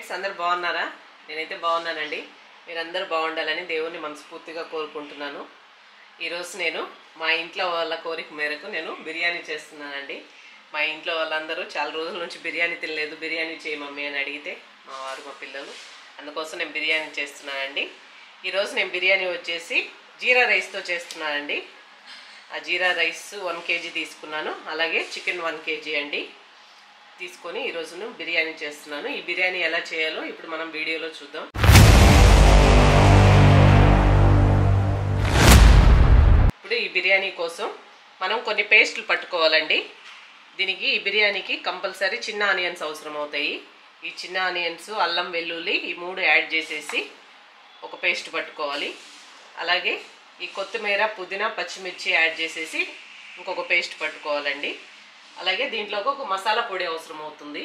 friends అందరు బాగున్నారా నేనైతే బాగున్నానండి మీరందరూ బాగుండాలని దేవుణ్ణి మనస్ఫూర్తిగా కోరుకుంటున్నాను ఈరోజు నేను మా ఇంట్లో వాళ్ళ కోరిక మేరకు నేను బిర్యానీ చేస్తున్నానండి మా ఇంట్లో వాళ్ళందరూ చాలా రోజుల నుంచి బిర్యానీ తినలేదు బిర్యానీ చేయి మమ్మీ అని అడిగితే మా వారు మా పిల్లలు అందుకోసం నేను బిర్యానీ చేస్తున్నానండి ఈరోజు నేను బిర్యానీ వచ్చేసి జీరా రైస్తో చేస్తున్నానండి ఆ జీరా రైస్ వన్ కేజీ తీసుకున్నాను అలాగే చికెన్ వన్ కేజీ అండి తీసుకొని ఈరోజు నేను బిర్యానీ చేస్తున్నాను ఈ బిర్యానీ ఎలా చేయాలో ఇప్పుడు మనం వీడియోలో చూద్దాం ఇప్పుడు ఈ బిర్యానీ కోసం మనం కొన్ని పేస్టులు పట్టుకోవాలండి దీనికి ఈ బిర్యానీకి కంపల్సరీ చిన్న ఆనియన్స్ అవసరం అవుతాయి ఈ చిన్న ఆనియన్స్ అల్లం వెల్లుల్లి ఈ మూడు యాడ్ చేసేసి ఒక పేస్ట్ పట్టుకోవాలి అలాగే ఈ కొత్తిమీర పుదీనా పచ్చిమిర్చి యాడ్ చేసేసి ఇంకొక పేస్ట్ పట్టుకోవాలండి అలాగే దీంట్లోకి ఒక మసాలా పొడి అవసరం అవుతుంది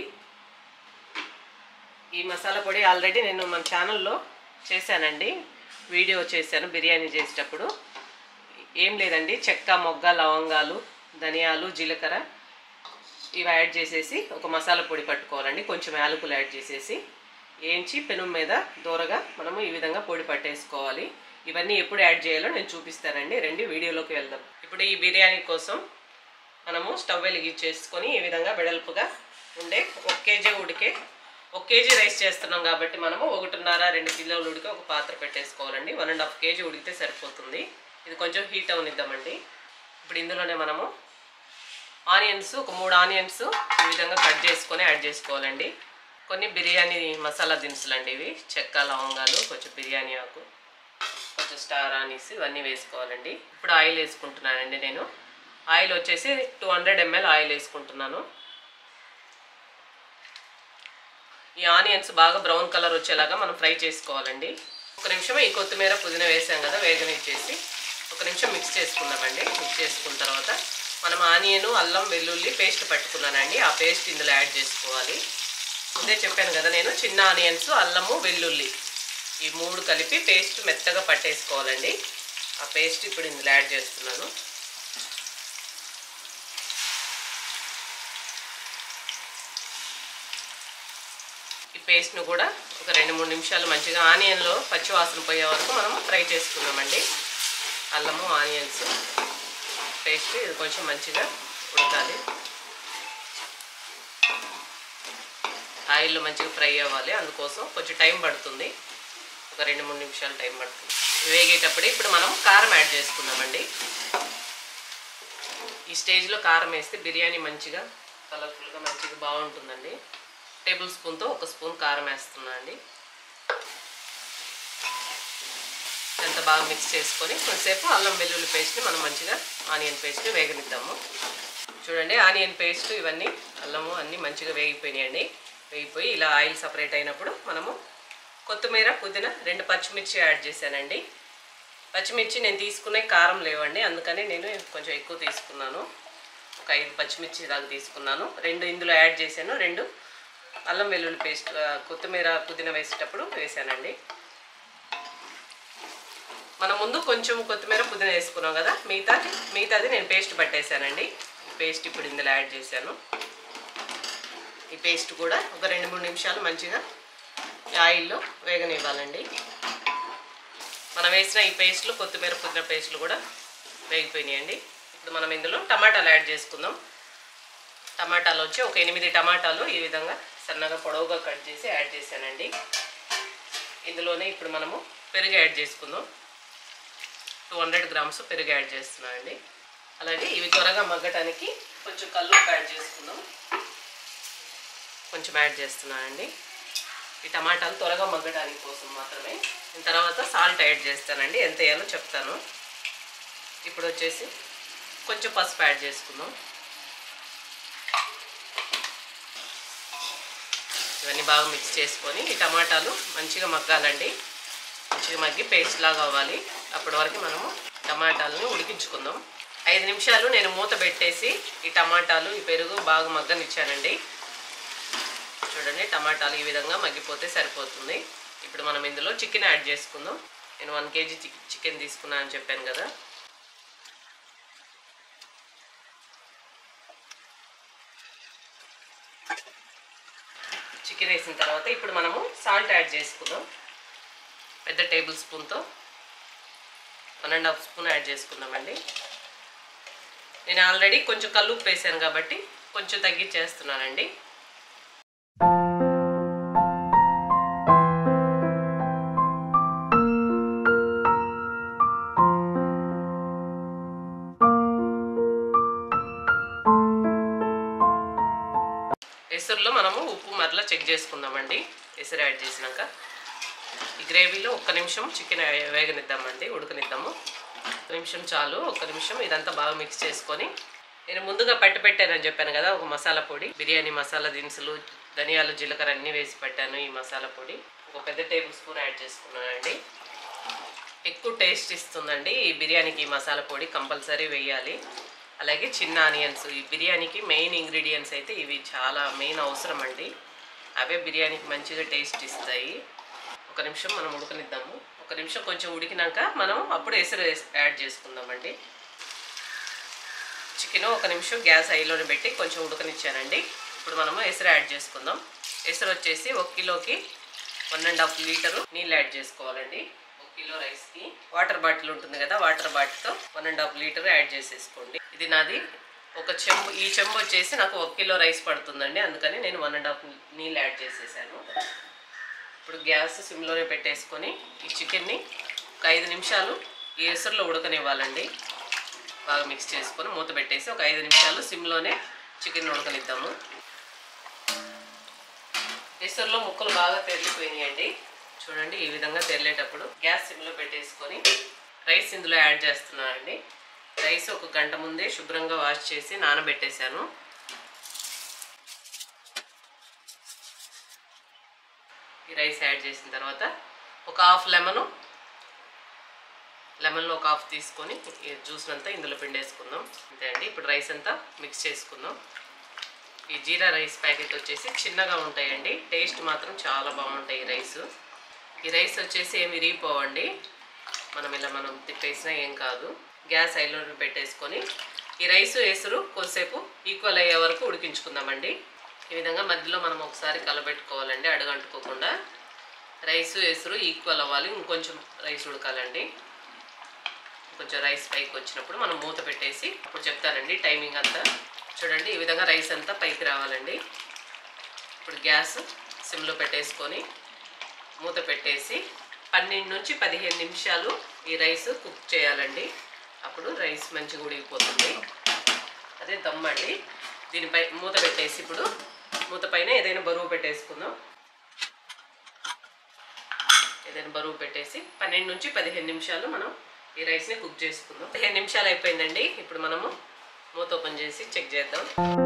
ఈ మసాలా పొడి ఆల్రెడీ నేను మన ఛానల్లో చేశానండి వీడియో చేశాను బిర్యానీ చేసేటప్పుడు ఏం లేదండి చెక్క మొగ్గ లవంగాలు ధనియాలు జీలకర్ర ఇవి యాడ్ చేసేసి ఒక మసాలా పొడి పట్టుకోవాలండి కొంచెం యాలకులు యాడ్ చేసేసి వేయించి పెనం మీద దూరగా మనము ఈ విధంగా పొడి పట్టేసుకోవాలి ఇవన్నీ ఎప్పుడు యాడ్ చేయాలో నేను చూపిస్తానండి రెండు వీడియోలోకి వెళ్దాం ఇప్పుడు ఈ బిర్యానీ కోసం మనము స్టవ్ వెలిగించేసుకొని ఈ విధంగా వెడల్పుగా ఉండే ఒక కేజీ ఉడికే ఒక కేజీ రైస్ చేస్తున్నాం కాబట్టి మనము ఒకటిన్నర రెండు కిలోలు ఉడికి ఒక పాత్ర పెట్టేసుకోవాలండి వన్ అండ్ హాఫ్ కేజీ ఉడికితే సరిపోతుంది ఇది కొంచెం హీట్ అవనిద్దామండి ఇప్పుడు ఇందులోనే మనము ఆనియన్స్ ఒక మూడు ఆనియన్స్ ఈ విధంగా కట్ చేసుకొని యాడ్ చేసుకోవాలండి కొన్ని బిర్యానీ మసాలా దినుసులు అండి ఇవి చెక్క లవంగాలు కొంచెం బిర్యానీ ఆకు కొంచెం స్టార్ ఆనీస్ ఇవన్నీ వేసుకోవాలండి ఇప్పుడు ఆయిల్ వేసుకుంటున్నానండి నేను ఆయిల్ వచ్చేసి టూ హండ్రెడ్ ఎంఎల్ ఆయిల్ వేసుకుంటున్నాను ఈ ఆనియన్స్ బాగా బ్రౌన్ కలర్ వచ్చేలాగా మనం ఫ్రై చేసుకోవాలండి ఒక నిమిషం ఈ కొత్తిమీర పుదీనా వేసాం కదా వేగనిచ్చేసి ఒక నిమిషం మిక్స్ చేసుకుందామండి మిక్స్ చేసుకున్న తర్వాత మనం ఆనియన్ అల్లం వెల్లుల్లి పేస్ట్ పట్టుకున్నానండి ఆ పేస్ట్ ఇందులో యాడ్ చేసుకోవాలి ముందే చెప్పాను కదా నేను చిన్న ఆనియన్స్ అల్లము వెల్లుల్లి ఈ మూడు కలిపి పేస్ట్ మెత్తగా పట్టేసుకోవాలండి ఆ పేస్ట్ ఇప్పుడు ఇందులో యాడ్ చేస్తున్నాను ఈ పేస్ట్ను కూడా ఒక రెండు మూడు నిమిషాలు మంచిగా ఆనియన్లో పచ్చి వాసన పోయే వరకు మనం ఫ్రై చేసుకుందామండి అల్లము ఆనియన్స్ పేస్ట్ ఇది కొంచెం మంచిగా ఉడకాలి ఆయిల్లో మంచిగా ఫ్రై అవ్వాలి అందుకోసం కొంచెం టైం పడుతుంది ఒక రెండు మూడు నిమిషాలు టైం పడుతుంది వేగేటప్పుడే ఇప్పుడు మనం కారం యాడ్ చేసుకుందామండి ఈ స్టేజ్లో కారం వేస్తే బిర్యానీ మంచిగా కలర్ఫుల్గా మంచిగా బాగుంటుందండి టేబుల్ స్పూన్తో ఒక స్పూన్ కారం వేస్తున్నా అండి ఎంత బాగా మిక్స్ చేసుకొని కొంతసేపు అల్లం వెల్లుల్లి పేస్ట్ని మనం మంచిగా ఆనియన్ పేస్ట్ వేగనిద్దాము చూడండి ఆనియన్ పేస్ట్ ఇవన్నీ అల్లము అన్నీ మంచిగా వేగిపోయినాయండి వేగిపోయి ఇలా ఆయిల్ సపరేట్ అయినప్పుడు మనము కొత్తిమీర పుదీనా రెండు పచ్చిమిర్చి యాడ్ చేశానండి పచ్చిమిర్చి నేను తీసుకునే కారం లేవండి అందుకని నేను కొంచెం ఎక్కువ తీసుకున్నాను ఒక ఐదు పచ్చిమిర్చి దాకా తీసుకున్నాను రెండు ఇందులో యాడ్ చేశాను రెండు అల్లం వెల్లుల్లి పేస్ట్ కొత్తిమీర పుదీనా వేసేటప్పుడు వేసానండి మనం ముందు కొంచెం కొత్తిమీర పుదీనా వేసుకున్నాం కదా మిగతా మిగతాది నేను పేస్ట్ పట్టేశానండి పేస్ట్ ఇప్పుడు ఇందులో యాడ్ చేశాను ఈ పేస్ట్ కూడా ఒక రెండు మూడు నిమిషాలు మంచిగా ఆయిల్లో వేగనివ్వాలండి మనం వేసిన ఈ పేస్ట్లు కొత్తిమీర పుదీనా పేస్ట్లు కూడా వేగిపోయినాయండి ఇప్పుడు మనం ఇందులో టమాటాలు యాడ్ చేసుకుందాం టమాటాలు వచ్చి ఒక ఎనిమిది టమాటాలు ఈ విధంగా సన్నగా పొడవుగా కట్ చేసి యాడ్ చేశానండి ఇందులోనే ఇప్పుడు మనము పెరుగు యాడ్ చేసుకుందాం టూ హండ్రెడ్ గ్రామ్స్ పెరుగు యాడ్ చేస్తున్నానండి అలాగే ఇవి త్వరగా మగ్గటానికి కొంచెం కల్లు యాడ్ చేసుకుందాం కొంచెం యాడ్ చేస్తున్నానండి ఈ టమాటాలు త్వరగా మగ్గడానికి కోసం మాత్రమే నేను తర్వాత సాల్ట్ యాడ్ చేస్తానండి ఎంత వేయాలో చెప్తాను ఇప్పుడు వచ్చేసి కొంచెం పసుపు యాడ్ చేసుకుందాం ఇవన్నీ బాగా మిక్స్ చేసుకొని ఈ టమాటాలు మంచిగా మగ్గాలండి మంచిగా మగ్గి పేస్ట్ లాగా అవ్వాలి అప్పటి వరకు మనము టమాటాలను ఉడికించుకుందాం ఐదు నిమిషాలు నేను మూత పెట్టేసి ఈ టమాటాలు ఈ పెరుగు బాగా మగ్గనిచ్చానండి చూడండి టమాటాలు ఈ విధంగా మగ్గిపోతే సరిపోతుంది ఇప్పుడు మనం ఇందులో చికెన్ యాడ్ చేసుకుందాం నేను వన్ కేజీ చికెన్ తీసుకున్నాను అని చెప్పాను కదా చికెన్ వేసిన తర్వాత ఇప్పుడు మనము సాల్ట్ యాడ్ చేసుకుందాం పెద్ద టేబుల్ స్పూన్తో one and half spoon add చేసుకుందామండి నేను ఆల్రెడీ కొంచెం కల్లుప్పు వేసాను కాబట్టి కొంచెం తగ్గించేస్తున్నానండి ఎసురులో మనము ఉప్పు మరలా చెక్ చేసుకుందామండి ఎసురు యాడ్ చేసినాక ఈ గ్రేవీలో ఒక్క నిమిషం చికెన్ వేగనిద్దామండి ఉడకనిద్దాము ఒక నిమిషం చాలు ఒక్క నిమిషం ఇదంతా బాగా మిక్స్ చేసుకొని నేను ముందుగా పట్టి పెట్టానని చెప్పాను కదా ఒక మసాలా పొడి బిర్యానీ మసాలా దినుసులు ధనియాలు జీలకర్ర అన్నీ వేసి పెట్టాను ఈ మసాలా పొడి ఒక పెద్ద టేబుల్ స్పూన్ యాడ్ చేసుకున్నానండి ఎక్కువ టేస్ట్ ఇస్తుందండి ఈ బిర్యానీకి ఈ మసాలా పొడి కంపల్సరీ వేయాలి అలాగే చిన్న ఆనియన్స్ ఈ బిర్యానీకి మెయిన్ ఇంగ్రీడియంట్స్ అయితే ఇవి చాలా మెయిన్ అవసరం అండి అవే బిర్యానీకి మంచిగా టేస్ట్ ఇస్తాయి ఒక నిమిషం మనం ఉడకనిద్దాము ఒక నిమిషం కొంచెం ఉడికినాక మనం అప్పుడు ఎసురు వేసి- యాడ్ చేసుకుందామండి చికెన్ ఒక నిమిషం గ్యాస్ ఐలోనే పెట్టి కొంచెం ఉడకనిచ్చానండి ఇప్పుడు మనము ఎసురు యాడ్ చేసుకుందాం ఎసురు వచ్చేసి ఒక కిలోకి వన్ అండ్ హాఫ్ లీటరు నీళ్ళు యాడ్ చేసుకోవాలండి ఒక కిలో రైస్కి వాటర్ బాటిల్ ఉంటుంది కదా వాటర్ బాటిల్తో one and half litre add చేసేసుకోండి ఇది నాది ఒక చెంబు ఈ చెంబు వచ్చేసి నాకు ఒక కిలో రైస్ పడుతుందండి అందుకని నేను వన్ అండ్ హాఫ్ నీళ్ళు యాడ్ చేసేసాను ఇప్పుడు గ్యాస్ సిమ్లోనే పెట్టేసుకొని ఈ చికెన్ని ఒక ఐదు నిమిషాలు ఈ ఎసురులో ఉడకనివ్వాలండి బాగా మిక్స్ చేసుకొని మూత పెట్టేసి ఒక ఐదు నిమిషాలు సిమ్లోనే చికెన్ ఉడకనిద్దాము ఎసురులో ముక్కలు బాగా తెరిలిపోయినాయండి చూడండి ఈ విధంగా తెరిలేటప్పుడు గ్యాస్ సిమ్లో పెట్టేసుకొని రైస్ ఇందులో యాడ్ చేస్తున్నానండి రైస్ ఒక గంట ముందే శుభ్రంగా వాష్ చేసి నానబెట్టేశాను ఈ రైస్ యాడ్ చేసిన తర్వాత ఒక హాఫ్ లెమను లెమన్లో ఒక హాఫ్ తీసుకొని ఈ జ్యూస్ అంతా ఇందులో పిండేసుకుందాం అంతే అండి ఇప్పుడు రైస్ అంతా మిక్స్ చేసుకుందాం ఈ జీరా రైస్ ప్యాకెట్ వచ్చేసి చిన్నగా ఉంటాయండి టేస్ట్ మాత్రం చాలా బాగుంటాయి ఈ రైస్ ఈ రైస్ వచ్చేసి ఏమి విరిగిపోవండి మనం ఇలా మనం తిప్పేసినా ఏం కాదు గ్యాస్ ఐలో పెట్టేసుకొని ఈ రైస్ వేసురు కొద్దిసేపు ఈక్వల్ అయ్యే వరకు ఉడికించుకుందామండి ఈ విధంగా మధ్యలో మనం ఒకసారి కలబెట్టుకోవాలండి అడగంటుకోకుండా రైస్ వేసురు ఈక్వల్ అవ్వాలి ఇంకొంచెం రైస్ ఉడకాలండి కొంచెం రైస్ పైకి వచ్చినప్పుడు మనం మూత పెట్టేసి అప్పుడు చెప్తానండి టైమింగ్ అంతా చూడండి ఈ విధంగా రైస్ అంతా పైకి రావాలండి ఇప్పుడు గ్యాస్ సిమ్లో పెట్టేసుకొని మూత పెట్టేసి పన్నెండు నుంచి పదిహేను నిమిషాలు ఈ రైస్ కుక్ చేయాలండి అప్పుడు రైస్ మంచిగా ఉడికిపోతుంది అదే దమ్ అండి దీనిపై మూత పెట్టేసి ఇప్పుడు మూత పైన ఏదైనా బరువు పెట్టేసుకుందాం ఏదైనా బరువు పెట్టేసి పన్నెండు నుంచి పదిహేను నిమిషాలు మనం ఈ రైస్ని కుక్ చేసుకుందాం పదిహేను నిమిషాలు అయిపోయిందండి ఇప్పుడు మనము మూత ఓపెన్ చేసి చెక్ చేద్దాం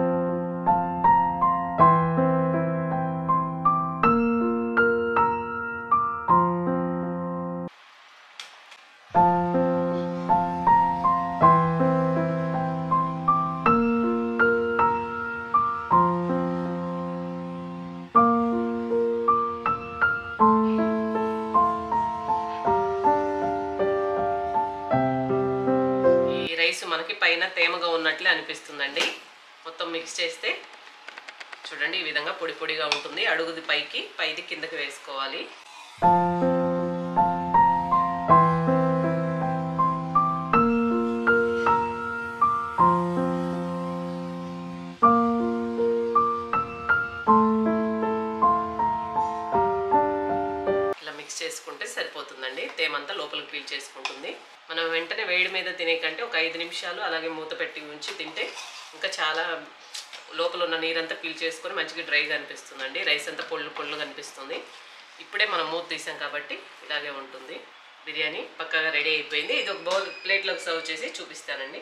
ఈ రైస్ మనకి పైన తేమగా ఉన్నట్లే అనిపిస్తుందండి మొత్తం మిక్స్ చేస్తే చూడండి ఈ విధంగా పొడి పొడిగా ఉంటుంది అడుగుది పైకి పైది కిందకి వేసుకోవాలి ఇలా మిక్స్ చేసుకుంటే సరిపోతుందండి తేమంతా లోపలికి పీల్ చేసుకుంటుంది మనం వెంటనే వేడి మీద తినే కంటే ఒక ఐదు నిమిషాలు అలాగే మూత పెట్టి ఉంచి తింటే ఇంకా చాలా లోపల ఉన్న నీరంతా పీల్ చేసుకొని మంచిగా డ్రైగా అనిపిస్తుందండి రైస్ అంతా పొళ్ళు పొళ్ళు కనిపిస్తుంది ఇప్పుడే మనం మూత తీసాం కాబట్టి ఇలాగే ఉంటుంది బిర్యానీ పక్కాగా రెడీ అయిపోయింది ఇది ఒక బౌల్ ప్లేట్లోకి సర్వ్ చేసి చూపిస్తానండి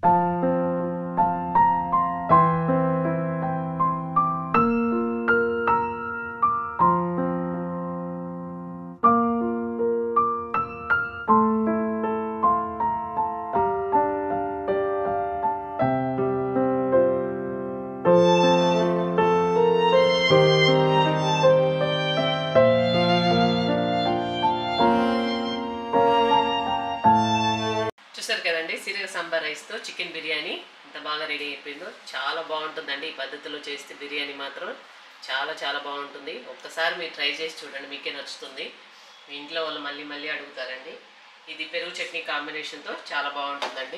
చూసారు కదండి సిరిగ సాంబార్ రైస్తో చికెన్ బిర్యానీ ఎంత బాగా రెడీ అయిపోయిందో చాలా బాగుంటుందండి ఈ పద్ధతిలో చేస్తే బిర్యానీ మాత్రం చాలా చాలా బాగుంటుంది ఒక్కసారి మీరు ట్రై చేసి చూడండి మీకే నచ్చుతుంది మీ ఇంట్లో వాళ్ళు మళ్ళీ మళ్ళీ అడుగుతారండి ఇది పెరుగు చట్నీ కాంబినేషన్తో చాలా బాగుంటుందండి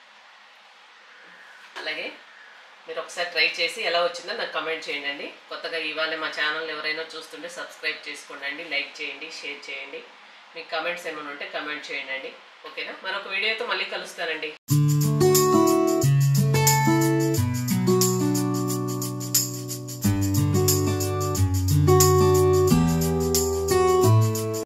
అలాగే మీరు ఒకసారి ట్రై చేసి ఎలా వచ్చిందో నాకు కమెంట్ చేయండి కొత్తగా ఇవాళ మా ఛానల్ ఎవరైనా చూస్తుంటే సబ్స్క్రైబ్ చేసుకోండి లైక్ చేయండి షేర్ చేయండి మీకు కమెంట్స్ ఏమైనా ఉంటే కమెంట్ చేయండి ఓకేనా మరొక వీడియోతో మళ్ళీ కలుస్తానండి